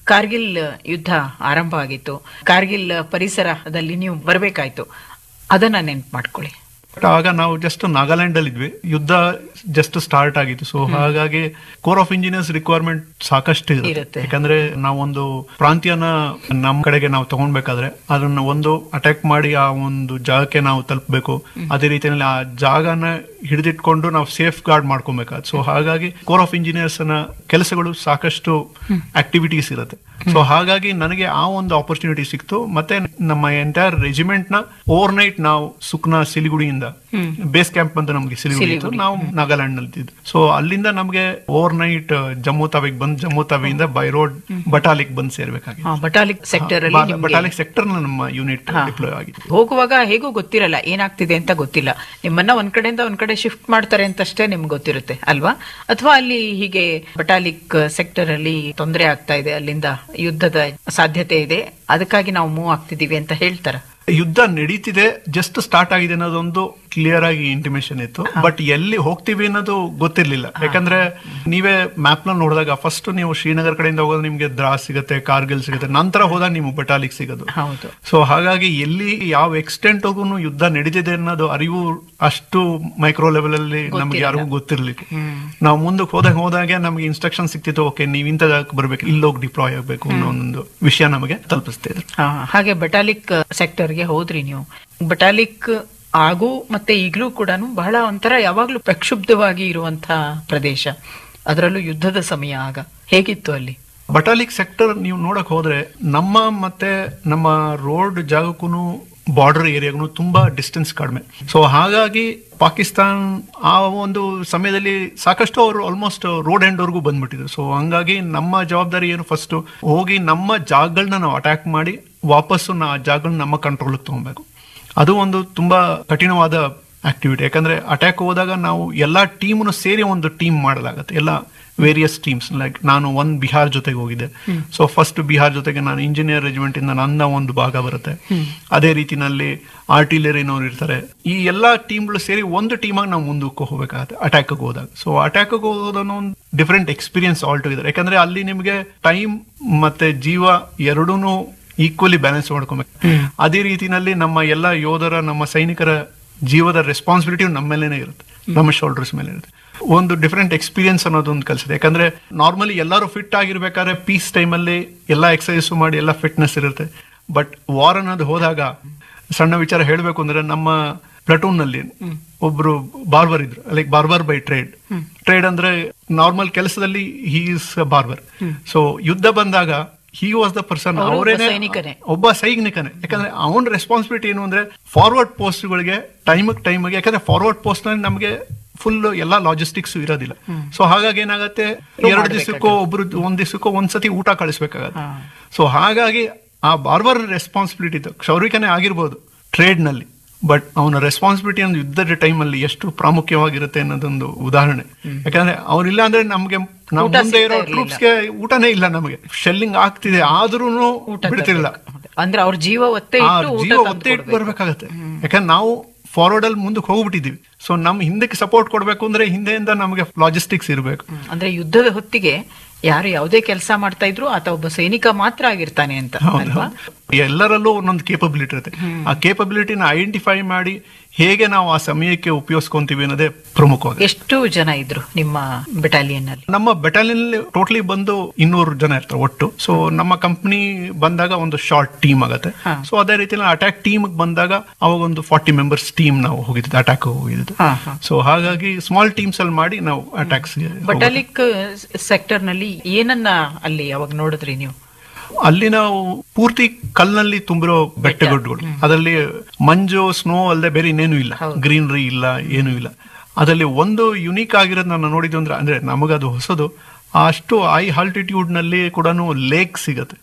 ಕಾರ್ಗಿಲ್ ಯುದ್ಧ ಆರಂಭ ಆಗಿತ್ತು ಕಾರ್ಗಿಲ್ ಪರಿಸರದಲ್ಲಿ ನೀವು ಬರಬೇಕಾಯ್ತು ಅದನ್ನ ನೆನ್ಪು ಮಾಡ್ಕೊಳ್ಳಿ ಆಗ ನಾವು ಜಸ್ಟ್ ನಾಗಾಲ್ಯಾಂಡ್ ಅಲ್ಲಿ ಇದ್ವಿ ಯುದ್ಧ ಜಸ್ಟ್ ಸ್ಟಾರ್ಟ್ ಆಗಿತ್ತು ಸೊ ಹಾಗಾಗಿ ಕೋರ್ ಆಫ್ ಇಂಜಿನಿಯರ್ಸ್ ರಿಕ್ವೈರ್ಮೆಂಟ್ ಸಾಕಷ್ಟು ಇರುತ್ತೆ. ಇರುತ್ತೆ ಯಾಕಂದ್ರೆ ನಾವೊಂದು ಪ್ರಾಂತ್ಯನ ನಮ್ಮ ಕಡೆಗೆ ನಾವು ತಗೊಂಡ್ಬೇಕಾದ್ರೆ ಅದನ್ನ ಒಂದು ಅಟ್ಯಾಕ್ ಮಾಡಿ ಆ ಒಂದು ಜಾಗಕ್ಕೆ ನಾವು ತಲುಪಬೇಕು ಅದೇ ರೀತಿಯಲ್ಲಿ ಆ ಜಾಗನ ಹಿಡಿದಿಟ್ಕೊಂಡು ನಾವು ಸೇಫ್ ಗಾರ್ಡ್ ಮಾಡ್ಕೊಬೇಕಾದ್ ಸೊ ಹಾಗಾಗಿ ಕೋರ್ ಆಫ್ ಇಂಜಿನಿಯರ್ಸ್ ನ ಕೆಲಸಗಳು ಸಾಕಷ್ಟು ಆಕ್ಟಿವಿಟೀಸ್ ಇರುತ್ತೆ ಸೊ ಹಾಗಾಗಿ ನನಗೆ ಆ ಒಂದು ಆಪರ್ಚುನಿಟಿ ಸಿಕ್ತು ಮತ್ತೆ ನಮ್ಮ ಎಂಟೈರ್ ರೆಜಿಮೆಂಟ್ ನ ಓವರ್ ನೈಟ್ ನಾವು ಸುಕ್ನಾ ಸಿಲಿಗುಡಿಯಿಂದ ಬೇಸ್ ಕ್ಯಾಂಪ್ ಅಂತ ನಮಗೆ ಸಿಲಿಗುಡಿ ಇತ್ತು ನಾವು ನಾಗಾಲ್ಯಾಂಡ್ ನಲ್ಲಿ ಇದ್ದು ಸೊ ಅಲ್ಲಿಂದ ನಮಗೆ ಓವರ್ ನೈಟ್ ಜಮ್ಮು ತಾವಿಗೆ ಬಂದು ಜಮ್ಮು ತಾವಿಯಿಂದ ಬೈ ರೋಡ್ ಬಟಾಲಿಕ್ ಬಂದು ಸೇರ್ಬೇಕಾಗಿತ್ತು ಆ, ಬಟಾಲಿಕ್ ಸೆಕ್ಟರ್ ಅಲ್ಲಿ ನಿಮ್ಗೆ ಬಟಾಲಿಕ್ ಸೆಕ್ಟರ್ ನಮ್ಮ ಯೂನಿಟ್ ಡಿಪ್ಲೋಯ್ ಆಗಿತ್ತು ಹೋಗುವಾಗ ಹೇಗೂ ಗೊತ್ತಿರಲ್ಲ ಏನಾಗ್ತಿದೆ ಅಂತ ಗೊತ್ತಿಲ್ಲ ನಿಮ್ಮನ್ನ ಒಂದ್ ಕಡೆಯಿಂದ ಒಂದ್ ಕಡೆ ಶಿಫ್ಟ್ ಮಾಡ್ತಾರೆ ಅಂತಷ್ಟೇ ನಿಮ್ಗೆ ಗೊತ್ತಿರುತ್ತೆ ಅಲ್ವಾ ಅಥವಾ ಅಲ್ಲಿ ಹೀಗೆ ಬಟಾಲಿಕ್ ಸೆಕ್ಟರ್ ಅಲ್ಲಿ ತೊಂದರೆ ಆಗ್ತಾ ಇದೆ ಅಲ್ಲಿಂದ ಯುದ್ಧದ ಸಾಧ್ಯತೆ ಇದೆ ಅದಕ್ಕಾಗಿ ನಾವು ಮೂವ್ ಆಗ್ತಿದೀವಿ ಅಂತ ಹೇಳ್ತಾರ ಯುದ್ಧ ನಡೀತಿದೆ ಜಸ್ಟ್ ಸ್ಟಾರ್ಟ್ ಆಗಿದೆ ಅನ್ನೋದೊಂದು ಕ್ಲಿಯರ್ ಆಗಿ ಇಂಟಿಮೇಶನ್ ಇತ್ತು ಬಟ್ ಎಲ್ಲಿ ಹೋಗ್ತೀವಿ ಅನ್ನೋದು ಗೊತ್ತಿರ್ಲಿಲ್ಲ ಯಾಕಂದ್ರೆ ನೀವೇ ಮ್ಯಾಪ್ ನಲ್ಲಿ ನೋಡಿದಾಗ ಫಸ್ಟ್ ನೀವು ಶ್ರೀನಗರ್ ಕಡೆಯಿಂದ ಹೋಗೋದು ನಿಮ್ಗೆ ದ್ರಾಸ್ ಸಿಗುತ್ತೆ ಕಾರ್ಗಿಲ್ ಸಿಗುತ್ತೆ ನಂತರ ಹೋದಾಗ ನೀವು ಬಟಾಲಿಕ್ ಸಿಗೋದು ಹೌದು ಸೊ ಹಾಗಾಗಿ ಎಲ್ಲಿ ಯಾವ ಎಕ್ಸ್ಟೆಂಟ್ ಯುದ್ಧ ನಡೀತಿದೆ ಅನ್ನೋದು ಅರಿವು ಅಷ್ಟು ಮೈಕ್ರೋ ಲೆವೆಲ್ ಅಲ್ಲಿ ನಮ್ಗೆ ಯಾರಿಗೂ ಗೊತ್ತಿರ್ಲಿಲ್ಲ ನಾವು ಮುಂದಕ್ಕೆ ಹೋದಾಗ ಹೋದಾಗೆ ನಮ್ಗೆ ಇನ್ಸ್ಟ್ರಕ್ಷನ್ ಸಿಕ್ತಿತ್ತು ಓಕೆ ನೀವು ಇಂಥ ಜಾಗಕ್ಕೆ ಬರ್ಬೇಕು ಇಲ್ಲೋಗಿ ಡಿಪ್ಲಾಯ್ ಆಗ್ಬೇಕು ಅನ್ನೋ ಒಂದು ವಿಷಯ ನಮಗೆ ತಲುಪಿಸ್ತಾ ಇದ್ರು ಆ, ಹಾಗೆ ಬಟಾಲಿಕ್ ಸೆಕ್ಟರ್ಗೆ ಹೋದ್ರಿ ನೀವು ಬಟಾಲಿಕ್ ಆಗು ಮತ್ತೆ ಈಗಲೂ ಕೂಡ ಬಹಳ ಒಂಥರ ಯಾವಾಗ್ಲೂ ಪ್ರಕ್ಷುಬ್ಧವಾಗಿ ಇರುವಂತಹ ಪ್ರದೇಶ ಅದರಲ್ಲೂ ಯುದ್ಧದ ಸಮಯ ಆಗ ಹೇಗಿತ್ತು ಅಲ್ಲಿ ಬಟಾಲಿಕ್ ಸೆಕ್ಟರ್ ನೀವು ನೋಡಕ್ ಹೋದ್ರೆ ನಮ್ಮ ಮತ್ತೆ ನಮ್ಮ ರೋಡ್ ಜಾಗಕ್ಕೂ ಬಾರ್ಡರ್ ಏರಿಯಾಗೂ ತುಂಬಾ ಡಿಸ್ಟೆನ್ಸ್ ಕಡಿಮೆ ಸೊ ಹಾಗಾಗಿ ಪಾಕಿಸ್ತಾನ್ ಆ ಒಂದು ಸಮಯದಲ್ಲಿ ಸಾಕಷ್ಟು ಅವರು ಆಲ್ಮೋಸ್ಟ್ ರೋಡ್ ಎಂಡ್ ವರ್ಗೂ ಬಂದ್ಬಿಟ್ಟಿದ್ರು ಸೊ ಹಂಗಾಗಿ ನಮ್ಮ ಜವಾಬ್ದಾರಿ ಏನು ಫಸ್ಟ್ ಹೋಗಿ ನಮ್ಮ ಜಾಗಗಳನ್ನ ನಾವು ಅಟ್ಯಾಕ್ ಮಾಡಿ ವಾಪಸ್ಸು ನಾ ಆ ಜಾಗಗಳನ್ನ ನಮ್ಮ ಕಂಟ್ರೋಲ್ಗೆ ತಗೊಬೇಕು ಅದು ಒಂದು ತುಂಬಾ ಕಠಿಣವಾದ ಆಕ್ಟಿವಿಟಿ ಯಾಕಂದ್ರೆ ಅಟ್ಯಾಕ್ ಹೋದಾಗ ನಾವು ಎಲ್ಲಾ ಟೀಮ್ನು ಸೇರಿ ಒಂದು ಟೀಮ್ ಮಾಡಲಾಗತ್ತೆ ಎಲ್ಲ ವೇರಿಯಸ್ ಟೀಮ್ಸ್ ಲೈಕ್ ನಾನು ಒಂದ್ ಬಿಹಾರ್ ಜೊತೆಗೆ ಹೋಗಿದ್ದೆ ಸೊ ಫಸ್ಟ್ ಬಿಹಾರ್ ಜೊತೆಗೆ ನಾನು ಇಂಜಿನಿಯರ್ ರೆಜಿಮೆಂಟ್ ಇಂದ ನನ್ನ ಒಂದು ಭಾಗ ಬರುತ್ತೆ ಅದೇ ರೀತಿನಲ್ಲಿ ಆರ್ಟಿಲರಿನವ್ರು ಇರ್ತಾರೆ ಈ ಎಲ್ಲಾ ಟೀಮ್ಗಳು ಸೇರಿ ಒಂದು ಟೀಮಾಗಿ ನಾವು ಮುಂದಕ್ಕೆ ಹೋಗ್ಬೇಕಾಗತ್ತೆ ಅಟ್ಯಾಕ್ ಹೋದಾಗ ಸೊ ಅಟ್ಯಾಕ್ ಹೋಗೋದನ್ನು ಒಂದು ಡಿಫ್ರೆಂಟ್ ಎಕ್ಸ್ಪೀರಿಯನ್ಸ್ ಆಲ್ ಟುಗೆದರ್ ಯಾಕಂದ್ರೆ ಅಲ್ಲಿ ನಿಮಗೆ ಟೈಮ್ ಮತ್ತೆ ಜೀವ ಎರಡೂನು ಈಕ್ವಲಿ ಬ್ಯಾಲೆನ್ಸ್ ಮಾಡ್ಕೊಬೇಕು ಅದೇ ರೀತಿನಲ್ಲಿ ನಮ್ಮ ಎಲ್ಲ ಯೋಧರ ನಮ್ಮ ಸೈನಿಕರ ಜೀವದ ರೆಸ್ಪಾನ್ಸಿಬಿಲಿಟಿ ನಮ್ಮ ಮೇಲೇನೆ ಇರುತ್ತೆ ನಮ್ಮ ಶೋಲ್ಡರ್ಸ್ ಮೇಲೆ ಇರುತ್ತೆ ಒಂದು ಡಿಫ್ರೆಂಟ್ ಎಕ್ಸ್ಪೀರಿಯನ್ಸ್ ಅನ್ನೋದೊಂದು ಕಲಿಸಿದೆ ಯಾಕಂದ್ರೆ ನಾರ್ಮಲಿ ಎಲ್ಲರೂ ಫಿಟ್ ಆಗಿರ್ಬೇಕಾದ್ರೆ ಪೀಸ್ ಟೈಮಲ್ಲಿ ಎಲ್ಲ ಎಕ್ಸಸೈಸ್ ಮಾಡಿ ಎಲ್ಲ ಫಿಟ್ನೆಸ್ ಇರುತ್ತೆ ಬಟ್ ವಾರ್ ಅನ್ನೋದು ಹೋದಾಗ ಸಣ್ಣ ವಿಚಾರ ಹೇಳಬೇಕು ಅಂದ್ರೆ ನಮ್ಮ ಪ್ಲಟೂನ್ ನಲ್ಲಿ ಒಬ್ರು ಬಾರ್ಬರ್ ಇದ್ರು like barber by trade trade ಅಂದ್ರೆ ನಾರ್ಮಲ್ ಕೆಲಸದಲ್ಲಿ ಹಿ ಇಸ್ ಬಾರ್ಬರ್ ಸೊ ಯುದ್ಧ ಬಂದಾಗ ಹಿ ವಾಸ್ ದ ಪರ್ಸನ್ ಅವ್ರು ಒಬ್ಬ ಅವರೇನೆ ಸೈನಿಕನೇ. ಒಬ್ಬ ಸೈನಿಕನೇ ಯಾಕಂದ್ರೆ ಅವನ ರೆಸ್ಪಾನ್ಸಿಬಿಲಿಟಿ ಏನು ಅಂದ್ರೆ ಫಾರ್ವರ್ಡ್ ಪೋಸ್ಟ್ಗಳಿಗೆ ಟೈಮ್ ಟೈಮ್ಗೆ ಯಾಕಂದ್ರೆ ಫಾರ್ವರ್ಡ್ ಪೋಸ್ಟ್ ನಲ್ಲಿ ನಮಗೆ ಫುಲ್ ಎಲ್ಲಾ ಲಾಜಿಸ್ಟಿಕ್ಸ್ ಇರೋದಿಲ್ಲ ಸೊ ಹಾಗಾಗಿ ಏನಾಗತ್ತೆ ಎರಡು ದಿವಸಕ್ಕೋ ಒಬ್ರು ಒಂದ್ ದಿವಸಕ್ಕೋ ಒಂದ್ಸತಿ ಊಟ ಕಳಿಸ್ಬೇಕಾಗತ್ತೆ ಸೊ ಹಾಗಾಗಿ ಆ ಬಾರ್ಬರ್ ರೆಸ್ಪಾನ್ಸಿಬಿಲಿಟಿ ಇತ್ತು ಕ್ಷೌರಿಕನೇ ಆಗಿರ್ಬೋದು ಟ್ರೇಡ್ ನಲ್ಲಿ ಬಟ್ ಅವನ ರೆಸ್ಪಾನ್ಸಿಬಿಲಿಟಿ ಒಂದು ಯುದ್ಧದ ಟೈಮ್ ಅಲ್ಲಿ ಎಷ್ಟು ಪ್ರಾಮುಖ್ಯವಾಗಿರುತ್ತೆ ಅನ್ನೋದೊಂದು ಉದಾಹರಣೆ ಯಾಕಂದ್ರೆ ಅವ್ರಿಲ್ಲ ಅಂದ್ರೆ ನಮ್ಗೆ ನಾವು ಊಟ ಮುಂದೆ ಇರೋ ಸಿಗ್ತಾ ಇರ್ಲಿಲ್ಲ. ಟ್ರೂಪ್ಸ್ಗೆ ಊಟನೇ ಇಲ್ಲ ನಮಗೆ ಶೆಲ್ಲಿಂಗ್ ಆಗ್ತಿದೆ ಆದ್ರೂ ಊಟ ಬಿಡ್ತಿರ್ಲಿಲ್ಲ ತರ್ಬೇಕು. ಅಂದ್ರೆ ಅವ್ರ ಜೀವ ಒತ್ತೆ ಆ ಇಟ್ಟು ಊಟ ಜೀವ ತಂದು ಒತ್ತೆ ಇಟ್ಟು ಕೊಡ್ಬೇಕು. ಬರ್ಬೇಕಾಗತ್ತೆ ಯಾಕಂದ್ರೆ ನಾವು ಫಾರ್ವರ್ಡ್ ಅಲ್ಲಿ ಮುಂದಕ್ಕೆ ಹೋಗ್ಬಿಟ್ಟಿದೀವಿ ಸೊ ನಮ್ ಹಿಂದಕ್ಕೆ ಸಪೋರ್ಟ್ ಕೊಡ್ಬೇಕು ಅಂದ್ರೆ ಹಿಂದೆಯಿಂದ ನಮಗೆ ಲಾಜಿಸ್ಟಿಕ್ಸ್ ಇರಬೇಕು ಹ್ಮ್. ಅಂದ್ರೆ ಯುದ್ಧದ ಹೊತ್ತಿಗೆ ಯಾರು ಯಾವುದೇ ಕೆಲಸ ಮಾಡ್ತಾ ಇದ್ರು ಆತ ಒಬ್ಬ ಸೈನಿಕ ಮಾತ್ರ ಆಗಿರ್ತಾನೆ ಅಂತ ಅಲ್ವಾ ಎಲ್ಲರಲ್ಲೂ ಒಂದೊಂದು ಕೇಪಬಿಲಿಟಿ ಇರುತ್ತೆ ಆ ಕೇಪಬಿಲಿಟಿನ ಐಡೆಂಟಿಫೈ ಮಾಡಿ ಹೇಗೆ ನಾವು ಆ ಸಮಯಕ್ಕೆ ಉಪಯೋಗಿಸ್ಕೊಂತೀವಿ ಅನ್ನೋದೇ ಪ್ರಮುಖವಾಗಿ ಎಷ್ಟು ಜನ ಇದ್ರು ನಿಮ್ಮ ಬೆಟಾಲಿಯನ್ ಅಲ್ಲಿ ನಮ್ಮ ಬೆಟಾಲಿಯನ್ ಟೋಟಲಿ ಬಂದು ಇನ್ನೂರು ಜನ ಇರ್ತಾರೆ ಒಟ್ಟು ಸೊ ನಮ್ಮ ಕಂಪ್ನಿ ಬಂದಾಗ ಒಂದು ಶಾರ್ಟ್ ಟೀಮ್ ಆಗತ್ತೆ ಹಾ. ಸೊ ಅದೇ ರೀತಿ ಅಟ್ಯಾಕ್ ಟೀಮ್ ಬಂದಾಗ ಅವಾಗ ಒಂದು ಫಾರ್ಟಿ ಮೆಂಬರ್ಸ್ ಟೀಮ್ ನಾವು ಹೋಗಿದ್ದು ಅಟ್ಯಾಕ್ ಹೋಗಿದ್ದು ಹಾ, ಹಾ. ಸೊ ಹಾಗಾಗಿ ಸ್ಮಾಲ್ ಟೀಮ್ಸ್ ಅಲ್ಲಿ ಮಾಡಿ ನಾವು ಅಟ್ಯಾಕ್ಸ್ ಬಟಾಲಿಕ್ ಸೆಕ್ಟರ್ ನಲ್ಲಿ ಏನನ್ನ ಅಲ್ಲಿ ಅವಾಗ ನೋಡಿದ್ರಿ ನೀವು ಅಲ್ಲಿ ನಾವು ಪೂರ್ತಿ ಕಲ್ಲಿನಲ್ಲಿ ತುಂಬಿರೋ ಬೆಟ್ಟಗುಡ್ಡಗಳು ಅದರಲ್ಲಿ ಮಂಜು ಸ್ನೋ ಅಲ್ಲದೆ ಬೇರೆ ಇನ್ನೇನು ಇಲ್ಲ ಹೌದು. ಗ್ರೀನರಿ ಇಲ್ಲ ಏನೂ ಇಲ್ಲ ಅದರಲ್ಲಿ ಒಂದು ಯುನೀಕ್ ಆಗಿರೋದು ನಾನು ನೋಡಿದ್ದು ಅಂದ್ರೆ ಅಂದ್ರೆ ನಮಗದು ಹೊಸದು ಅಷ್ಟು ಹೈ ಆಲ್ಟಿಟ್ಯೂಡ್ ನಲ್ಲಿ ಕೂಡ ಲೇಕ್ ಸಿಗತ್ತೆ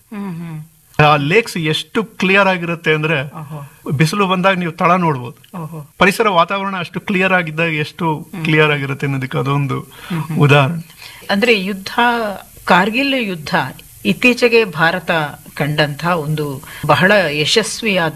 ಆ ಲೇಕ್ಸ್ ಎಷ್ಟು ಕ್ಲಿಯರ್ ಆಗಿರುತ್ತೆ ಅಂದ್ರೆ ಓಹೋ. ಬಿಸಿಲು ಬಂದಾಗ ನೀವು ತಳ ನೋಡ್ಬೋದು ಓಹೋ ಪರಿಸರ ವಾತಾವರಣ ಅಷ್ಟು ಕ್ಲಿಯರ್ ಆಗಿದ್ದಾಗ ಎಷ್ಟು ಕ್ಲಿಯರ್ ಆಗಿರುತ್ತೆ ಅನ್ನೋದಕ್ಕೆ ಅದೊಂದು ಉದಾಹರಣೆ ಅಂದ್ರೆ ಯುದ್ಧ ಕಾರ್ಗಿಲ್ ಯುದ್ಧ ಇತ್ತೀಚೆಗೆ ಭಾರತ ಕಂಡಂತ ಒಂದು ಬಹಳ ಯಶಸ್ವಿಯಾದ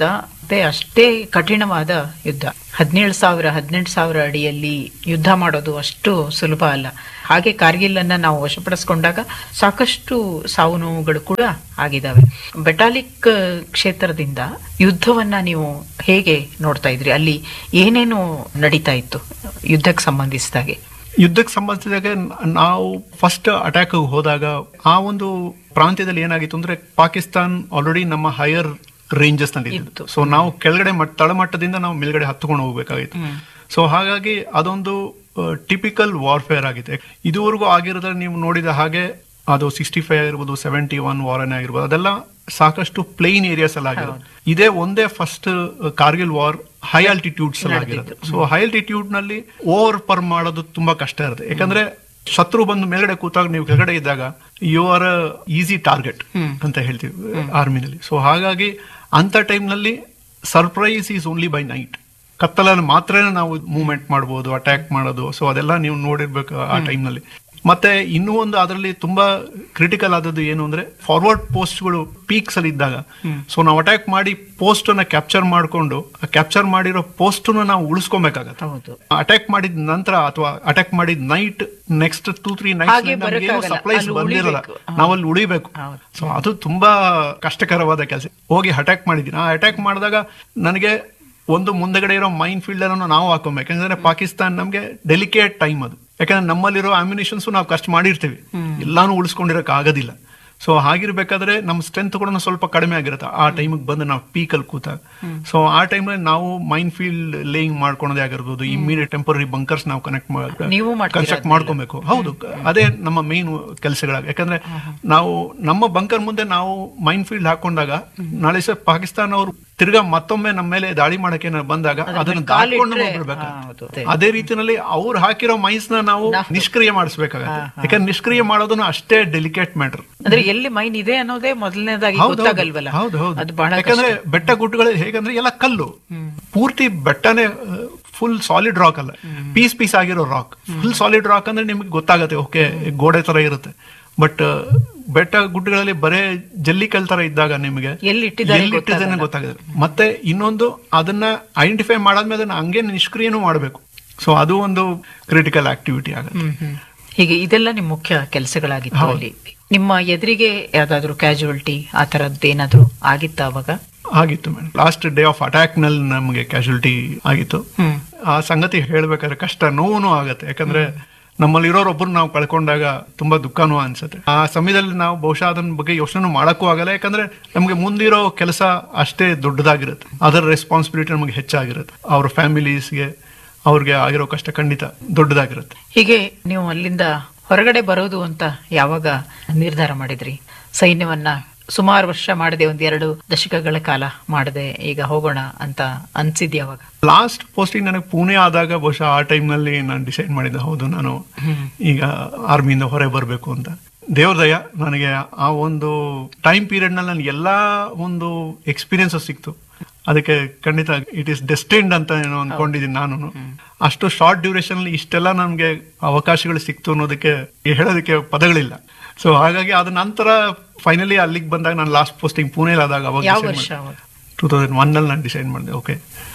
ಮತ್ತೆ ಅಷ್ಟೇ ಕಠಿಣವಾದ ಯುದ್ಧ ಹದಿನೇಳು ಸಾವಿರ ಹದಿನೆಂಟು ಸಾವಿರ ಅಡಿಯಲ್ಲಿ ಯುದ್ಧ ಮಾಡೋದು ಅಷ್ಟು ಸುಲಭ ಅಲ್ಲ ಹಾಗೆ ಕಾರ್ಗಿಲ್ ಅನ್ನ ನಾವು ವಶಪಡಿಸ್ಕೊಂಡಾಗ ಸಾಕಷ್ಟು ಸಾವು ನೋವುಗಳು ಕೂಡ ಆಗಿದಾವೆ ಬೆಟಾಲಿಕ್ ಕ್ಷೇತ್ರದಿಂದ ಯುದ್ಧವನ್ನ ನೀವು ಹೇಗೆ ನೋಡ್ತಾ ಇದ್ರಿ ಅಲ್ಲಿ ಏನೇನು ನಡೀತಾ ಇತ್ತು ಯುದ್ಧಕ್ಕೆ ಸಂಬಂಧಿಸಿದಾಗೆ ಯುದ್ಧಕ್ಕೆ ಸಂಬಂಧಿಸಿದಾಗ ನಾವು ಫಸ್ಟ್ ಅಟ್ಯಾಕ್ ಹೋದಾಗ ಆ ಒಂದು ಪ್ರಾಂತ್ಯದಲ್ಲಿ ಏನಾಗಿತ್ತು ಅಂದ್ರೆ ಪಾಕಿಸ್ತಾನ್ ಆಲ್ರೆಡಿ ನಮ್ಮ ಹೈಯರ್ ರೇಂಜಸ್ ನಲ್ಲಿ ಇತ್ತು. ಇತ್ತು ಸೊ ನಾವು ಕೆಳಗಡೆ ಮಟ್ಟ ತಳಮಟ್ಟದಿಂದ ನಾವು ಮೇಲ್ಗಡೆ ಹತ್ಕೊಂಡು ಹೋಗ್ಬೇಕಾಗಿತ್ತು ಸೊ ಹಾಗಾಗಿ ಅದೊಂದು ಟಿಪಿಕಲ್ ವಾರ್ಫೇರ್ ಆಗಿದೆ ಇದುವರೆಗೂ ಆಗಿರೋದ್ರಲ್ಲಿ ನೀವು ನೋಡಿದ ಹಾಗೆ ಅದು ಸಿಕ್ಸ್ಟಿ ಫೈವ್ ಆಗಿರ್ಬೋದು ಸೆವೆಂಟಿ ಒನ್ ವಾರನ್ ಆಗಿರ್ಬೋದು ಅದೆಲ್ಲ ಸಾಕಷ್ಟು ಪ್ಲೇನ್ ಏರಿಯಾಸ್ ಅಲ್ಲಿ ಆಗಿರೋದು ಇದೇ ಒಂದೇ first Kargil war high altitudes ಅಲ್ಲಿ ಆಗಿರೋದು ಸೊ ಹೈ ಆಲ್ಟಿಟ್ಯೂಡ್ ನಲ್ಲಿ ಓವರ್ ಪರ್ ಮಾಡೋದು ತುಂಬಾ ಕಷ್ಟ ಇರುತ್ತೆ ಯಾಕಂದ್ರೆ ಶತ್ರು ಬಂದು ಮೇಲ್ಗಡೆ ಕೂತಾಗ ನೀವು ಕೆಳಗಡೆ ಇದ್ದಾಗ ಯು ಆರ್ ಈಸಿ ಟಾರ್ಗೆಟ್ ಅಂತ ಹೇಳ್ತೀವಿ ಆರ್ಮಿನಲ್ಲಿ ಸೊ ಹಾಗಾಗಿ ಅಂತ time ನಲ್ಲಿ surprise is only by night ಕತ್ತಲಲ್ಲಿ ಮಾತ್ರ ನಾವು ಮೂವ್ಮೆಂಟ್ ಮಾಡಬಹುದು ಅಟ್ಯಾಕ್ ಮಾಡೋದು ಸೊ ಅದೆಲ್ಲ ನೀವು ನೋಡಿರ್ಬೇಕು ಆ ಟೈಮ್ನಲ್ಲಿ ಮತ್ತೆ ಇನ್ನೂ ಒಂದು ಅದರಲ್ಲಿ ತುಂಬಾ ಕ್ರಿಟಿಕಲ್ ಆದದ್ದು ಏನು ಅಂದ್ರೆ ಫಾರ್ವರ್ಡ್ ಪೋಸ್ಟ್ಗಳು ಪೀಕ್ಸ್ ಅಲ್ಲಿ ಇದ್ದಾಗ ಸೊ ನಾವು ಅಟ್ಯಾಕ್ ಮಾಡಿ ಪೋಸ್ಟ್ ಅನ್ನ ಕ್ಯಾಪ್ಚರ್ ಮಾಡ್ಕೊಂಡು ಕ್ಯಾಪ್ಚರ್ ಮಾಡಿರೋ ಪೋಸ್ಟ್ ನಾವು ಉಳಿಸ್ಕೊಬೇಕಾಗತ್ತೆ ಹೌದು ಅಟ್ಯಾಕ್ ಮಾಡಿದ ನಂತರ ಅಥವಾ ಅಟ್ಯಾಕ್ ಮಾಡಿದ ನೈಟ್ ನೆಕ್ಸ್ಟ್ ಟೂ ತ್ರೀ ಹಾಗೆ ನೈಟ್ ಬರಕ್ಕಾಗಲ್ಲ. ಸಪ್ಲೈಸ್ ಅಲ್ಲಿ ಬಂದಿರಲ್ಲ ಉಳಿಬೇಕು. ನಾವು ಅಲ್ಲಿ ಉಳಿಬೇಕು ಹೌದು. ಸೊ ಅದು ತುಂಬಾ ಕಷ್ಟಕರವಾದ ಕೆಲಸ ಹೋಗಿ ಅಟ್ಯಾಕ್ ಮಾಡಿದ್ದೀನಿ ಆ ಅಟ್ಯಾಕ್ ಮಾಡಿದಾಗ ನನಗೆ ಒಂದು ಮುಂದಗಡೆ ಇರೋ ಮೈನ್ ಫೀಲ್ಡ್ ಅನ್ನು ನಾವು ಹಾಕೊಬೇಕು ಯಾಕಂದ್ರೆ ಪಾಕಿಸ್ತಾನ್ ನಮ್ಗೆ ಡೆಲಿಕೇಟ್ ಟೈಮ್ ಅದು ಯಾಕಂದ್ರೆ ನಮ್ಮಲ್ಲಿರೋ ಆಮ್ಯುನೇಷನ್ಸ್ ನಾವು ಕಷ್ಟ ಮಾಡಿರ್ತೀವಿ ಎಲ್ಲಾನು ಉಳಿಸ್ಕೊಂಡಿರಕ್ ಆಗೋದಿಲ್ಲ ಸೊ ಹಾಗಿರ್ಬೇಕಾದ್ರೆ ನಮ್ಮ ಸ್ಟ್ರೆಂತ್ ಕೂಡ ಸ್ವಲ್ಪ ಕಡಿಮೆ ಆಗಿರುತ್ತೆ ಆ ಟೈಮಿಗೆ ಬಂದು ನಾವು ಪೀಕಲ್ಲಿ ಕೂತಾಗ ಸೊ ಆ ಟೈಮಲ್ಲಿ ನಾವು ಮೈನ್ ಫೀಲ್ಡ್ ಲೇಯಿಂಗ್ ಮಾಡ್ಕೊಳೋದೇ ಆಗಿರ್ಬೋದು ಇಮಿಡಿಯೇಟ್ ಟೆಂಪರರಿ ಬಂಕರ್ಸ್ ನಾವು ಕನೆಕ್ಟ್ ನೀವು ಮಾಡ್ತೀರಾ ಕನ್ಸ್ಟ್ರಕ್ಟ್ ಮಾಡ್ಕೊಬೇಕು ಹೌದು ಅದೇ ನಮ್ಮ ಮೇನ್ ಕೆಲಸಗಳಾಗ ಯಾಕಂದ್ರೆ ನಾವು ನಮ್ಮ ಬಂಕರ್ ಮುಂದೆ ನಾವು ಮೈನ್ ಫೀಲ್ಡ್ ಹಾಕೊಂಡಾಗ ನಾಳೆ ಸಹ ಪಾಕಿಸ್ತಾನ ಅವರು ತಿರ್ಗಾ ಮತ್ತೊಮ್ಮೆ ನಮ್ಮ ಮೇಲೆ ದಾಳಿ ಮಾಡಕ್ಕೆ ಏನಾದ್ರು ಬಂದಾಗ ಅದನ್ನ ದಾಟ್ಕೊಂಡು ಕಾಲಿಟ್ರೆ, ನಾವು ಬಿಡ್ಬೇಕು. ಹಾ, ಹೌದು. ಅದೇ ರೀತಿನಲ್ಲಿ ಅವ್ರು ಹಾಕಿರೋ ಮೈನ್ಸ್ ನ ನಾವು ನಿಷ್ಕ್ರಿಯ ಮಾಡಿಸ್ಬೇಕಾಗತ್ತೆ ಯಾಕಂದ್ರೆ ನಿಷ್ಕ್ರಿಯ ಮಾಡೋದನ್ನು ಅಷ್ಟೇ ಡೆಲಿಕೇಟ್ ಮ್ಯಾಟರ್ ಅಂದ್ರೆ ಎಲ್ಲಿ ಮೈನ್ ಇದೆ ಅನ್ನೋದೇ ಮೊದಲನೇದಾಗಿ ಹೌದು, ಗೊತ್ತಾಗಲ್ವಲ್ಲ ಹೌದು ಹೌದು ಅದು ಬಹಳ ಯಾಕಂದ್ರೆ ಬೆಟ್ಟ ಗುಡ್ಡಗಳು ಹೇಗಂದ್ರೆ ಎಲ್ಲ ಕಲ್ಲು ಪೂರ್ತಿ ಬೆಟ್ಟನೇ ಫುಲ್ ಸಾಲಿಡ್ ರಾಕ್ ಅಲ್ಲ ಪೀಸ್ ಪೀಸ್ ಆಗಿರೋ ರಾಕ್ ಫುಲ್ ಸಾಲಿಡ್ ರಾಕ್ ಅಂದ್ರೆ ನಿಮ್ಗೆ ಗೊತ್ತಾಗತ್ತೆ ಓಕೆ ಗೋಡೆ ತರ ಇರುತ್ತೆ ಬಟ್ ಬೆಟ್ಟ ಗುಡ್ಡಗಳಲ್ಲಿ ಬರೇ ಜಲ್ಲಿಕಲ್ ತರ ಇದ್ದಾಗ ನಿಮಗೆ ಎಲ್ಲಿ ಇಟ್ಟಿದ್ದಾರೆ ಎಲ್ಲಿ ಇಟ್ಟಿದ್ದಾನೆ ಗೊತ್ತಾಗುತ್ತೆ ಮತ್ತೆ ಇನ್ನೊಂದು ಅದನ್ನ ಐಡೆಂಟಿಫೈ ಮಾಡಾದ್ಮೇಲೆ ಅದನ್ನ ಹಂಗೆ ನಿಷ್ಕ್ರಿಯನೂ ಮಾಡಬೇಕು ಸೊ ಅದು ಒಂದು ಕ್ರಿಟಿಕಲ್ ಆಕ್ಟಿವಿಟಿ ಆಗುತ್ತೆ ಹ್ಮ್, ಹ್ಮ್. ಹೀಗೆ ಇದೆಲ್ಲ ನಿಮ್ ಮುಖ್ಯ ಕೆಲಸಗಳಾಗಿತ್ತು ಅಲ್ಲಿ ನಿಮ್ಮ ಎದುರಿಗೆ ಯಾವ್ದಾದ್ರು ಕ್ಯಾಜುವಲ್ಟಿ ಆ ತರದ್ದು ಏನಾದ್ರು ಆಗಿತ್ತ ಅವಾಗ ಆಗಿತ್ತು madam last day of attack ನಲ್ಲಿ ನಮಗೆ ಕ್ಯಾಶುಲಿಟಿ ಆಗಿತ್ತು ಹ್ಮ್ ಆ ಸಂಗತಿ ಹೇಳ್ಬೇಕಾದ್ರೆ ಕಷ್ಟ ನೋವು ಆಗತ್ತೆ ಯಾಕಂದ್ರೆ ನಮ್ಮಲ್ಲಿ ಇರೋರೊಬ್ಬರು ನಾವು ಕಳ್ಕೊಂಡಾಗ ತುಂಬಾ ದುಃಖನೂ ಅನ್ಸುತ್ತೆ ಆ ಸಮಯದಲ್ಲಿ ನಾವು ಬಹುಶಃ ಅದನ್ನ ಬಗ್ಗೆ ಯೋಚನೆ ಮಾಡಕ್ಕೂ ಆಗಲ್ಲ ಯಾಕಂದ್ರೆ ನಮಗೆ ಮುಂದಿರೋ ಕೆಲಸ ಅಷ್ಟೇ ದೊಡ್ಡದಾಗಿರುತ್ತೆ ಅದರ ರೆಸ್ಪಾನ್ಸಿಬಿಲಿಟಿ ನಮಗೆ ಹೆಚ್ಚಾಗಿರುತ್ತೆ ಅವ್ರ ಫ್ಯಾಮಿಲೀಸ್ಗೆ ಅವ್ರಿಗೆ ಆಗಿರೋ ಕಷ್ಟ ಖಂಡಿತ ದೊಡ್ಡದಾಗಿರುತ್ತೆ ಹೀಗೆ ನೀವು ಅಲ್ಲಿಂದ ಹೊರಗಡೆ ಬರೋದು ಅಂತ ಯಾವಾಗ ನಿರ್ಧಾರ ಮಾಡಿದ್ರಿ ಸೈನ್ಯವನ್ನ ಸುಮಾರು ವರ್ಷ ಮಾಡದೆ ಒಂದ್ ಎರಡು ದಶಕಗಳ ಕಾಲ ಮಾಡದೆ ಈಗ ಹೋಗೋಣ ಅಂತ ಅನ್ಸಿದ್ಯ ಅವಾಗ ಲಾಸ್ಟ್ ಪೋಸ್ಟಿಂಗ್ ನನಗೆ ಪುಣೆ ಆದಾಗ ಬಹುಶಃ ಆ time ನಲ್ಲಿ ನಾನು ಡಿಸೈಡ್ ಮಾಡಿದ್ದೆ ಹೌದು ನಾನು ಈಗ ಆರ್ಮಿಯಿಂದ ಹೊರ ಬರಬೇಕು ಅಂತ ದೇವ್ರ ದಯ ನನಗೆ ಆ ಒಂದು ಟೈಮ್ ಪೀರಿಯಡ್ ನಲ್ಲಿ ನನಗೆ ಎಲ್ಲಾ ಒಂದು ಎಕ್ಸ್ಪೀರಿಯನ್ಸ್ ಸಿಕ್ತು ಅದಕ್ಕೆ ಖಂಡಿತ ಇಟ್ ಇಸ್ ಡೆಸ್ಟಿನ್ಡ್ ಅಂತ ಏನೋ ಅನ್ಕೊಂಡಿದ್ದೀನಿ ನಾನು ಅಷ್ಟು ಶಾರ್ಟ್ ಡ್ಯೂರೇಷನ್ ಅಲ್ಲಿ ಇಷ್ಟೆಲ್ಲ ನಮ್ಗೆ ಅವಕಾಶಗಳು ಸಿಕ್ತು ಅನ್ನೋದಕ್ಕೆ ಹೇಳೋದಕ್ಕೆ ಪದಗಳಿಲ್ಲ ಸೊ ಹಾಗಾಗಿ ಅದ ನಂತರ ಫೈನಲಿ ಅಲ್ಲಿಗೆ ಬಂದಾಗ ನಾನು ಲಾಸ್ಟ್ ಪೋಸ್ಟಿಂಗ್ ಪುಣೆಲಿ ಆದಾಗ ಅವಾಗ ಯಾವ ವರ್ಷ ಅವಾಗ ಟೂ ತೌಸಂಡ್ ಒನ್ ಅಲ್ಲಿ ನಾನು ಡಿಸೈಡ್ ಮಾಡಿದೆ okay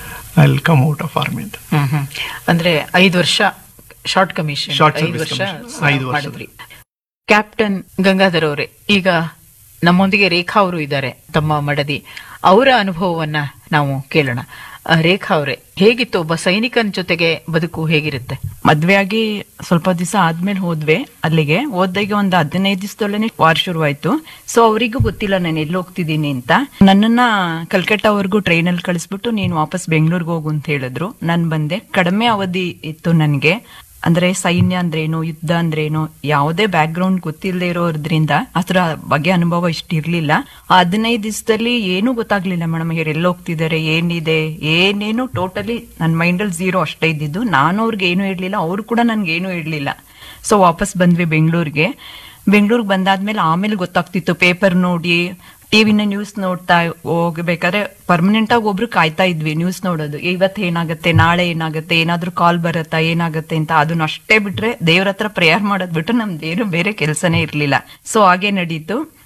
I will come out of army ಅಂತ ಹ್ಮ್ ಹ್ಮ್ ಅಂದ್ರೆ ಐದು ವರ್ಷ ಶಾರ್ಟ್ ಕಮಿಷನ್ Short ಐದು service ವರ್ಷ commission. ಐದು ವರ್ಷ. ಮಾಡಿದ್ರಿ ಕ್ಯಾಪ್ಟನ್ ಗಂಗಾಧರ್ ಅವರೇ ಈಗ ನಮ್ಮೊಂದಿಗೆ ರೇಖಾ ಅವರು ಇದ್ದಾರೆ ತಮ್ಮ ಮಡದಿ ಅವರ ಅನುಭವವನ್ನ ನಾವು ಕೇಳೋಣ ಆ, ರೇಖಾ ಅವರೇ ಹೇಗಿತ್ತು ಒಬ್ಬ ಸೈನಿಕನ ಜೊತೆಗೆ ಬದುಕು ಹೇಗಿರುತ್ತೆ ಮದ್ವೆ ಆಗಿ ಸ್ವಲ್ಪ ದಿವಸ ಆದ್ಮೇಲೆ ಹೋದ್ವಿ ಅಲ್ಲಿಗೆ ಹೋದಾಗ ಒಂದು ಹದಿನೈದು ದಿವಸದೊಳನೆ ವಾರ್ ಶುರುವಾಯ್ತು ಸೊ ಅವರಿಗೂ ಗೊತ್ತಿಲ್ಲ ನಾನು ಎಲ್ಲಿ ಹೋಗ್ತಿದ್ದೀನಿ ಅಂತ ನನ್ನನ್ನ ಕಲ್ಕಟ್ಟಾವರೆಗೂ ಟ್ರೈನಲ್ಲಿ ಕಳಿಸ್ಬಿಟ್ಟು ನೀನು ವಾಪಸ್ ಬೆಂಗಳೂರಿಗೆ ಹೋಗು ಅಂತ ಹೇಳಿದ್ರು ನಾನು ಬಂದೆ ಕಡಿಮೆ ಅವಧಿ ಇತ್ತು ನನಗೆ ಅಂದ್ರೆ ಸೈನ್ಯ ಅಂದ್ರೇನು ಯುದ್ಧ ಅಂದ್ರೇನು ಯಾವುದೇ ಬ್ಯಾಕ್ ಗ್ರೌಂಡ್ ಗೊತ್ತಿಲ್ಲದೆ ಇರೋದ್ರಿಂದ ಅದ್ರ ಬಗ್ಗೆ ಅನುಭವ ಇಷ್ಟಿರ್ಲಿಲ್ಲ ಆ ಹದಿನೈದು ದಿವಸದಲ್ಲಿ ಏನೂ ಗೊತ್ತಾಗ್ಲಿಲ್ಲ ಮೇಡಮ್ ಇವ್ರು ಎಲ್ಲಿ ಹೋಗ್ತಿದ್ದಾರೆ ಏನಿದೆ ಏನೇನು ಟೋಟಲಿ ನನ್ನ ಮೈಂಡಲ್ಲಿ ಝೀರೋ ಅಷ್ಟೇ ಇದ್ದಿದ್ದು ನಾನು ಅವ್ರಿಗೆ ಏನೂ ಇರ್ಲಿಲ್ಲ ಅವ್ರು ಕೂಡ ನನ್ಗೆ ಏನೂ ಇರ್ಲಿಲ್ಲ ಸೊ ವಾಪಸ್ ಬಂದ್ವಿ ಬೆಂಗಳೂರಿಗೆ ಬೆಂಗಳೂರಿಗೆ ಬಂದಾದ್ಮೇಲೆ ಆಮೇಲೆ ಗೊತ್ತಾಗ್ತಿತ್ತು ಪೇಪರ್ ನೋಡಿ ಟಿವಿನ ನ್ಯೂಸ್ ನೋಡ್ತಾ ಹೋಗ್ಬೇಕಾದ್ರೆ ಪರ್ಮನೆಂಟ್ ಆಗಿ ಒಬ್ರು ಕಾಯ್ತಾ ಇದ್ವಿ ನ್ಯೂಸ್ ನೋಡೋದು ಇವತ್ತು ಏನಾಗುತ್ತೆ ನಾಳೆ ಏನಾಗುತ್ತೆ ಏನಾದ್ರೂ ಕಾಲ್ ಬರುತ್ತಾ ಏನಾಗುತ್ತೆ ಅಂತ ಅದನ್ನ ಅಷ್ಟೇ ಬಿಟ್ರೆ ದೇವ್ರ ಹತ್ರ ಪ್ರೇಯರ್ ಮಾಡೋದ್ ಬಿಟ್ಟು ನಮ್ದೇನು ಬೇರೆ ಕೆಲಸನೇ ಇರ್ಲಿಲ್ಲ ಸೊ ಹಾಗೆ ನಡೀತು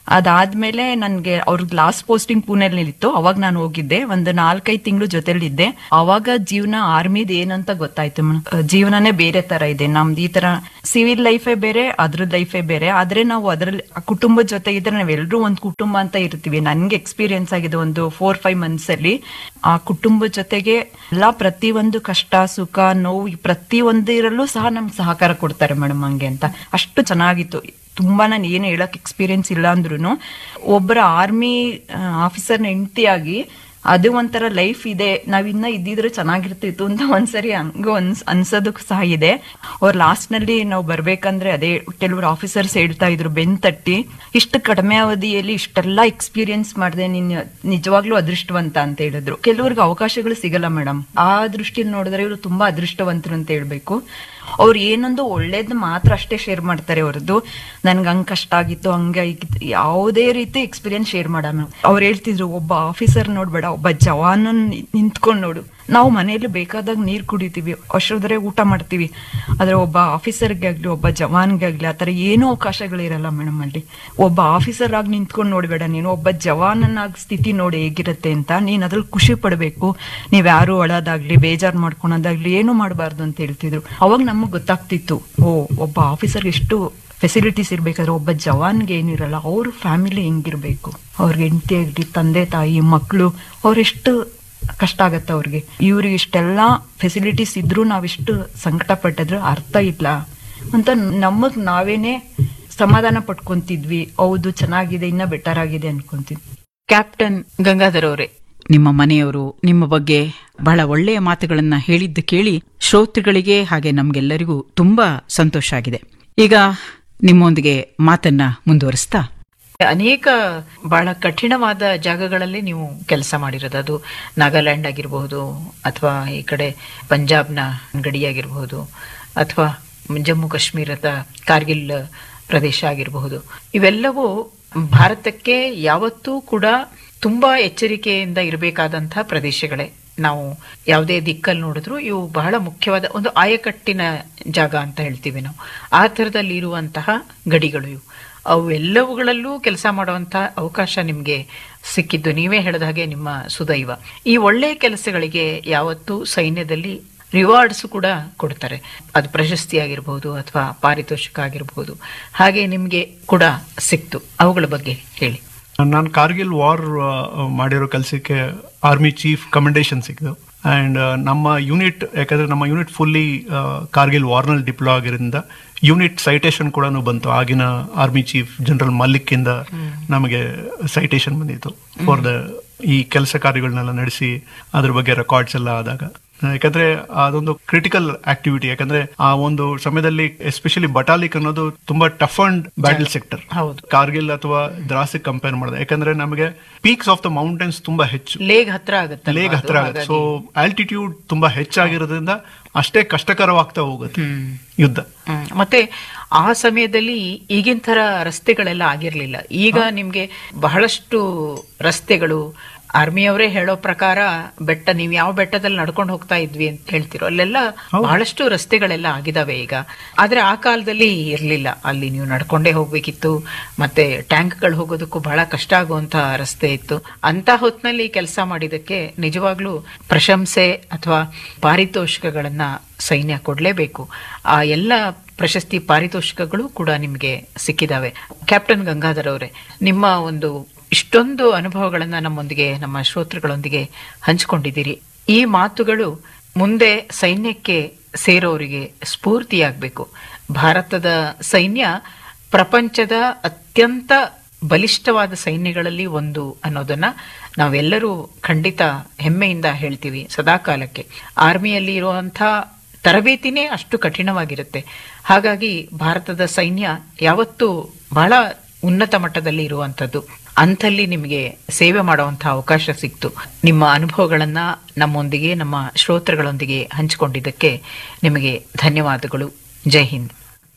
ಅದಾದ್ಮೇಲೆ ನನ್ಗೆ ಅವ್ರದ್ದು ಲಾಸ್ಟ್ ಪೋಸ್ಟಿಂಗ್ ಪುಣೆಲಿ ಇತ್ತು ಅವಾಗ ನಾನು ಹೋಗಿದ್ದೆ ಒಂದು ನಾಲ್ಕೈದು ತಿಂಗಳು ಜೊತೆಲಿದ್ದೆ ಅವಾಗ ಜೀವನ ಆರ್ಮಿದ್ ಏನಂತ ಗೊತ್ತಾಯ್ತು ಮೇಡಮ್. ಅಹ್, ಜೀವನನೇ ಬೇರೆ ತರ ಇದೆ ನಮ್ದು ಈ ತರ ಸಿವಿಲ್ ಲೈಫೇ ಬೇರೆ ಅದ್ರ ಲೈಫೇ ಬೇರೆ ಆದ್ರೆ ನಾವು ಅದ್ರಲ್ಲಿ ಆ ಕುಟುಂಬದ ಜೊತೆ ಇದ್ರೆ ನಾವೆಲ್ಲರೂ ಒಂದು ಕುಟುಂಬ ಅಂತ ಇರ್ತೀವಿ ನನ್ಗೆ ಎಕ್ಸ್ಪೀರಿಯನ್ಸ್ ಆಗಿದೆ ಒಂದು ಫೋರ್ ಫೈವ್ ಮಂತ್ಸ್ ಅಲ್ಲಿ ಆ ಕುಟುಂಬದ ಜೊತೆಗೆ ಎಲ್ಲಾ ಪ್ರತಿ ಒಂದು ಕಷ್ಟ ಸುಖ ನೋವು ಈ ಪ್ರತಿ ಒಂದಿರಲ್ಲೂ ಸಹ ನಮ್ಗೆ ಸಹಕಾರ ಕೊಡ್ತಾರೆ ಮೇಡಮ್ ಹಂಗೆ ಅಂತ ಅಷ್ಟು ಚೆನ್ನಾಗಿತ್ತು ತುಂಬಾ ನಾನು ಏನು ಹೇಳಕ್ ಎಕ್ಸ್ಪೀರಿಯನ್ಸ್ ಇಲ್ಲ ಅಂದ್ರೂ ಒಬ್ಬರ ಆರ್ಮಿ ಆಫೀಸರ್ನ ಹೆಂಡತಿಯಾಗಿ ಅದು ಒಂಥರ ಲೈಫ್ ಇದೆ ನಾವಿನ್ನ ಇದ್ದಿದ್ರೆ ಚೆನ್ನಾಗಿರ್ತಿತ್ತು ಅಂತ ಒಂದ್ಸರಿ ಹಂಗ ಅನ್ಸ್ ಅನ್ಸೋದಕ್ಕೂ ಸಹ ಇದೆ ಅವ್ರ ಲಾಸ್ಟ್ ನಲ್ಲಿ ನಾವು ಬರ್ಬೇಕಂದ್ರೆ ಅದೇ ಕೆಲವರು ಆಫೀಸರ್ಸ್ ಹೇಳ್ತಾ ಇದ್ರು ಬೆನ್ ತಟ್ಟಿ ಇಷ್ಟು ಕಡಿಮೆ ಅವಧಿಯಲ್ಲಿ ಇಷ್ಟೆಲ್ಲ ಎಕ್ಸ್ಪೀರಿಯನ್ಸ್ ಮಾಡಿದೆ ನೀನ್ ನಿಜವಾಗ್ಲೂ ಅದೃಷ್ಟವಂತ ಅಂತ ಹೇಳಿದ್ರು ಕೆಲವ್ರಿಗೆ ಅವಕಾಶಗಳು ಸಿಗಲ್ಲ ಮೇಡಮ್ ಆ ದೃಷ್ಟಿಯಲ್ಲಿ ನೋಡಿದ್ರೆ ಇವರು ತುಂಬಾ ಅದೃಷ್ಟವಂತರು ಅಂತ ಹೇಳ್ಬೇಕು ಅವ್ರು ಏನೊಂದು ಒಳ್ಳೇದ್ ಮಾತ್ರ ಅಷ್ಟೇ ಶೇರ್ ಮಾಡ್ತಾರೆ ಅವ್ರದ್ದು ನನ್ಗೆ ಹಂಗ್ ಕಷ್ಟ ಆಗಿತ್ತು ಹಂಗ ಆಗಿತ್ತು ಯಾವುದೇ ರೀತಿ ಎಕ್ಸ್ಪೀರಿಯನ್ಸ್ ಶೇರ್ ಮಾಡಮ್ಮ ಅವ್ರು ಹೇಳ್ತಿದ್ರು ಒಬ್ಬ ಆಫೀಸರ್ ನೋಡ್ಬೇಡ ಒಬ್ಬ ಜವಾನ್ ನಿಂತ್ಕೊಂಡ್ ನೋಡು ನಾವು ಮನೆಯಲ್ಲಿ ಬೇಕಾದಾಗ ನೀರ್ ಕುಡಿತೀವಿ ಅಷ್ಟೊದ್ರೆ ಊಟ ಮಾಡ್ತೀವಿ ಆದ್ರೆ ಒಬ್ಬ ಆಫೀಸರ್ಗೆ ಆಗ್ಲಿ ಒಬ್ಬ ಜವಾನ್ಗೆ ಆಗ್ಲಿ ಆತರ ಏನೂ ಅವಕಾಶಗಳಿರಲ್ಲ ಮೇಡಮ್ ಅಲ್ಲಿ ಒಬ್ಬ ಆಫೀಸರ್ ಆಗಿ ನಿಂತ್ಕೊಂಡು ನೋಡ್ಬೇಡ ನೀನು ಒಬ್ಬ ಜವಾನನಾಗ್ ಸ್ಥಿತಿ ನೋಡಿ ಹೇಗಿರುತ್ತೆ ಅಂತ ನೀನ್ ಅದ್ರಲ್ಲಿ ಖುಷಿ ಪಡ್ಬೇಕು ನೀವ್ ಯಾರು ಅಳೋದಾಗ್ಲಿ ಬೇಜಾರ್ ಮಾಡ್ಕೊಳೋದಾಗ್ಲಿ ಏನು ಮಾಡಬಾರ್ದು ಅಂತ ಹೇಳ್ತಿದ್ರು ಅವಾಗ ನಮಗ್ ಗೊತ್ತಾಗ್ತಿತ್ತು ಓ ಒಬ್ಬ ಆಫೀಸರ್ ಎಷ್ಟು ಫೆಸಿಲಿಟೀಸ್ ಇರ್ಬೇಕಾದ್ರೆ ಒಬ್ಬ ಜವಾನ್ಗೆ ಏನಿರಲ್ಲ ಅವ್ರ ಫ್ಯಾಮಿಲಿ ಹೆಂಗಿರ್ಬೇಕು ಅವ್ರಿಗೆ ಹೆಂಡತಿ ಆಗ್ಲಿ ತಂದೆ ತಾಯಿ ಮಕ್ಕಳು ಅವ್ರೆಷ್ಟು ಕಷ್ಟ ಆಗತ್ತೆ ಅವ್ರಿಗೆ ಇವ್ರಿಗೆ ಇಷ್ಟೆಲ್ಲ ಫೆಸಿಲಿಟೀಸ್ ಇದ್ರೂ ನಾವಿಷ್ಟು ಸಂಕಟ ಪಟ್ಟಿದ್ರು ಅರ್ಥ ಇಲ್ಲ ಅಂತ ನಮಗ್ ನಾವೇನೆ ಸಮಾಧಾನ ಪಟ್ಕೊಂತಿದ್ವಿ ಹೌದು ಚೆನ್ನಾಗಿದೆ ಇನ್ನ ಬೆಟರ್ ಆಗಿದೆ ಅನ್ಕೊಂತಿದ್ವಿ ಕ್ಯಾಪ್ಟನ್ ಗಂಗಾಧರ್ ಅವರೇ ನಿಮ್ಮ ಮನೆಯವರು ನಿಮ್ಮ ಬಗ್ಗೆ ಬಹಳ ಒಳ್ಳೆಯ ಮಾತುಗಳನ್ನ ಹೇಳಿದ್ದು ಕೇಳಿ ಶ್ರೋತೃಗಳಿಗೆ ಹಾಗೆ ನಮ್ಗೆಲ್ಲರಿಗೂ ತುಂಬಾ ಸಂತೋಷ ಆಗಿದೆ ಈಗ ನಿಮ್ಮೊಂದಿಗೆ ಮಾತನ್ನ ಮುಂದುವರಿಸ್ತಾ ಅನೇಕ ಬಹಳ ಕಠಿಣವಾದ ಜಾಗಗಳಲ್ಲಿ ನೀವು ಕೆಲಸ ಮಾಡಿರೋದು ಅದು ನಾಗಾಲ್ಯಾಂಡ್ ಆಗಿರಬಹುದು ಅಥವಾ ಈ ಕಡೆ ಪಂಜಾಬ್ನ ಗಡಿಯಾಗಿರಬಹುದು ಅಥವಾ ಜಮ್ಮು ಕಾಶ್ಮೀರದ ಕಾರ್ಗಿಲ್ ಪ್ರದೇಶ ಆಗಿರಬಹುದು ಇವೆಲ್ಲವೂ ಭಾರತಕ್ಕೆ ಯಾವತ್ತೂ ಕೂಡ ತುಂಬಾ ಎಚ್ಚರಿಕೆಯಿಂದ ಇರಬೇಕಾದಂತಹ ಪ್ರದೇಶಗಳೇ ನಾವು ಯಾವುದೇ ದಿಕ್ಕಲ್ಲಿ ನೋಡಿದ್ರು ಇವು ಬಹಳ ಮುಖ್ಯವಾದ ಒಂದು ಆಯಕಟ್ಟಿನ ಜಾಗ ಅಂತ ಹೇಳ್ತೀವಿ ನಾವು ಆ ಥರದಲ್ಲಿ ಇರುವಂತಹ ಗಡಿಗಳು ಇವು ಅವು ಎಲ್ಲವುಗಳಲ್ಲೂ ಕೆಲಸ ಮಾಡುವಂತಹ ಅವಕಾಶ ನಿಮಗೆ ಸಿಕ್ಕಿದ್ದು ನೀವೇ ಹೇಳಿದ ಹಾಗೆ ನಿಮ್ಮ ಸುದೈವ ಈ ಒಳ್ಳೆಯ ಕೆಲಸಗಳಿಗೆ ಯಾವತ್ತೂ ಸೈನ್ಯದಲ್ಲಿ ರಿವಾರ್ಡ್ಸ್ ಕೂಡ ಕೊಡ್ತಾರೆ ಅದು ಪ್ರಶಸ್ತಿ ಆಗಿರಬಹುದು ಅಥವಾ ಪಾರಿತೋಷಿಕ ಆಗಿರಬಹುದು ಹಾಗೆ ನಿಮಗೆ ಕೂಡ ಸಿಕ್ತು ಅವುಗಳ ಬಗ್ಗೆ ಹೇಳಿ ನಾನು ಕಾರ್ಗಿಲ್ ವಾರ್ ಮಾಡಿರೋ ಕೆಲಸಕ್ಕೆ ಆರ್ಮಿ ಚೀಫ್ ಕಮೆಂಡೇಶನ್ ಸಿಕ್ತು ಅಂಡ್ ನಮ್ಮ ಯೂನಿಟ್ ಯಾಕಂದ್ರೆ ನಮ್ಮ ಯೂನಿಟ್ ಫುಲ್ಲಿ ಕಾರ್ಗಿಲ್ ವಾರ್ನಲ್ಲಿ ಡಿಪ್ಲೋ ಆಗಿರೋದ್ರಿಂದ ಯೂನಿಟ್ ಸೈಟೇಷನ್ ಕೂಡ ಬಂತು ಆಗಿನ ಆರ್ಮಿ ಚೀಫ್ ಜನರಲ್ ಮಲ್ಲಿಕ್ ಇಂದ ನಮಗೆ ಸೈಟೇಷನ್ ಬಂದಿತ್ತು ಫಾರ್ ದ ಈ ಕೆಲಸ ಕಾರ್ಯಗಳನ್ನೆಲ್ಲ ನಡೆಸಿ ಅದ್ರ ಬಗ್ಗೆ ರೆಕಾರ್ಡ್ಸ್ ಎಲ್ಲ ಆದಾಗ ಯಾಕಂದ್ರೆ ಅದೊಂದು ಕ್ರಿಟಿಕಲ್ ಆಕ್ಟಿವಿಟಿ ಯಾಕಂದ್ರೆ ಆ ಒಂದು ಸಮಯದಲ್ಲಿ ಎಸ್ಪೆಷಲಿ ಬಟಾಲಿಕ್ ಅನ್ನೋದು ತುಂಬಾ ಟಫ್ ಅಂಡ್ ಬ್ಯಾಟಲ್ ಸೆಕ್ಟರ್ ಹೌದು. ಕಾರ್ಗಿಲ್ ಅಥವಾ ದ್ರಾಸಿಕ್ ಕಂಪೇರ್ ಮಾಡಿದೆ ಯಾಕಂದ್ರೆ ನಮಗೆ ಪೀಕ್ಸ್ ಆಫ್ ದ ಮೌಂಟೇನ್ಸ್ ತುಂಬಾ ಹೆಚ್ಚು ಲೇಗ್ ಹತ್ರ ಆಗುತ್ತೆ ಲೇಗ್ ಹತ್ರ ಆಗುತ್ತೆ ಸೊ ಆಲ್ಟಿಟ್ಯೂಡ್ ತುಂಬಾ ಹೆಚ್ಚಾಗಿರೋದ್ರಿಂದ ಅಷ್ಟೇ ಕಷ್ಟಕರವಾಗ್ತಾ ಹೋಗುತ್ತೆ ಯುದ್ಧ ಹ್ಮ್. ಮತ್ತೆ ಆ ಸಮಯದಲ್ಲಿ ಈಗಿನ ತರ ರಸ್ತೆಗಳೆಲ್ಲ ಆಗಿರ್ಲಿಲ್ಲ ಈಗ ನಿಮ್ಗೆ ಬಹಳಷ್ಟು ರಸ್ತೆಗಳು ಆರ್ಮಿಯವರೇ ಹೇಳೋ ಪ್ರಕಾರ ಬೆಟ್ಟ ನೀವು ಯಾವ ಬೆಟ್ಟದಲ್ಲಿ ನಡ್ಕೊಂಡು ಹೋಗ್ತಾ ಇದ್ವಿ ಅಂತ ಹೇಳ್ತಿರೋ ಅಲ್ಲೆಲ್ಲ ಬಹಳಷ್ಟು ರಸ್ತೆಗಳೆಲ್ಲ ಆಗಿದಾವೆ ಈಗ ಆದ್ರೆ ಆ ಕಾಲದಲ್ಲಿ ಇರ್ಲಿಲ್ಲ ಅಲ್ಲಿ ನೀವು ನಡ್ಕೊಂಡೇ ಹೋಗ್ಬೇಕಿತ್ತು ಮತ್ತೆ ಟ್ಯಾಂಕ್ಗಳು ಹೋಗೋದಕ್ಕೂ ಬಹಳ ಕಷ್ಟ ಆಗುವಂತ ರಸ್ತೆ ಇತ್ತು ಅಂತ ಹೊತ್ನಲ್ಲಿ ಕೆಲಸ ಮಾಡಿದಕ್ಕೆ ನಿಜವಾಗ್ಲೂ ಪ್ರಶಂಸೆ ಅಥವಾ ಪಾರಿತೋಷಿಕಗಳನ್ನ ಸೈನ್ಯ ಕೊಡ್ಲೇಬೇಕು ಆ ಎಲ್ಲ ಪ್ರಶಸ್ತಿ ಪಾರಿತೋಷಿಕಗಳು ಕೂಡ ನಿಮಗೆ ಸಿಕ್ಕಿದಾವೆ ಕ್ಯಾಪ್ಟನ್ ಗಂಗಾಧರ್ ಅವರೇ ನಿಮ್ಮ ಒಂದು ಇಷ್ಟೊಂದು ಅನುಭವಗಳನ್ನ ನಮ್ಮೊಂದಿಗೆ ನಮ್ಮ ಶ್ರೋತೃಗಳೊಂದಿಗೆ ಹಂಚಿಕೊಂಡಿದ್ದೀರಿ ಈ ಮಾತುಗಳು ಮುಂದೆ ಸೈನ್ಯಕ್ಕೆ ಸೇರೋರಿಗೆ ಸ್ಫೂರ್ತಿಯಾಗಬೇಕು ಭಾರತದ ಸೈನ್ಯ ಪ್ರಪಂಚದ ಅತ್ಯಂತ ಬಲಿಷ್ಠವಾದ ಸೈನ್ಯಗಳಲ್ಲಿ ಒಂದು ಅನ್ನೋದನ್ನ ನಾವೆಲ್ಲರೂ ಖಂಡಿತ ಹೆಮ್ಮೆಯಿಂದ ಹೇಳ್ತೀವಿ ಸದಾಕಾಲಕ್ಕೆ ಆರ್ಮಿಯಲ್ಲಿ ಇರುವಂತಹ ತರಬೇತಿನೇ ಅಷ್ಟು ಕಠಿಣವಾಗಿರುತ್ತೆ ಹಾಗಾಗಿ ಭಾರತದ ಸೈನ್ಯ ಯಾವತ್ತೂ ಬಹಳ ಉನ್ನತ ಮಟ್ಟದಲ್ಲಿ ಇರುವಂತದ್ದು ಅಂಥಲ್ಲಿ ನಿಮಗೆ ಸೇವೆ ಮಾಡುವಂತಹ ಅವಕಾಶ ಸಿಕ್ತು ನಿಮ್ಮ ಅನುಭವಗಳನ್ನ ನಮ್ಮೊಂದಿಗೆ ನಮ್ಮ ಶ್ರೋತೃಗಳೊಂದಿಗೆ ಹಂಚಿಕೊಂಡಿದ್ದಕ್ಕೆ ನಿಮಗೆ ಧನ್ಯವಾದಗಳು ಜೈ ಹಿಂದ್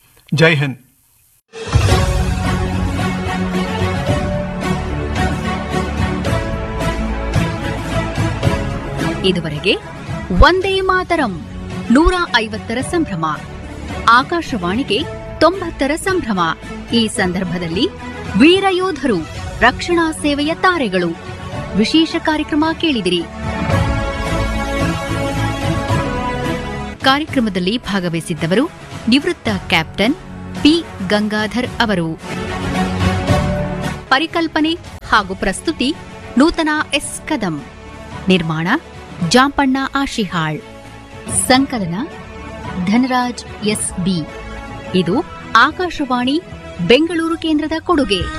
ಜೈ ಹಿಂದ್ ಇದುವರೆಗೆ ಒಂದೇ ಮಾತರಂ ನೂರ ಐವತ್ತರ ಸಂಭ್ರಮ ಆಕಾಶವಾಣಿಗೆ ತೊಂಬತ್ತರ ಸಂಭ್ರಮ ಈ ಸಂದರ್ಭದಲ್ಲಿ ವೀರಯೋಧರು ರಕ್ಷಣಾ ಸೇವೆಯ ತಾರೆಗಳು ವಿಶೇಷ ಕಾರ್ಯಕ್ರಮ ಕೇಳಿದಿರಿ ಕಾರ್ಯಕ್ರಮದಲ್ಲಿ ಭಾಗವಹಿಸಿದ್ದವರು ನಿವೃತ್ತ ಕ್ಯಾಪ್ಟನ್ ಪಿ ಗಂಗಾಧರ್ ಅವರು ಪರಿಕಲ್ಪನೆ ಹಾಗೂ ಪ್ರಸ್ತುತಿ ನೂತನ ಎಸ್ ಕದಂ ನಿರ್ಮಾಣ ಜಾಂಪಣ್ಣ ಆಶಿಹಾಳ್ ಸಂಕಲನ ಧನರಾಜ್ ಎಸ್ ಬಿ ಇದು ಆಕಾಶವಾಣಿ ಬೆಂಗಳೂರು ಕೇಂದ್ರದ ಕೊಡುಗೆ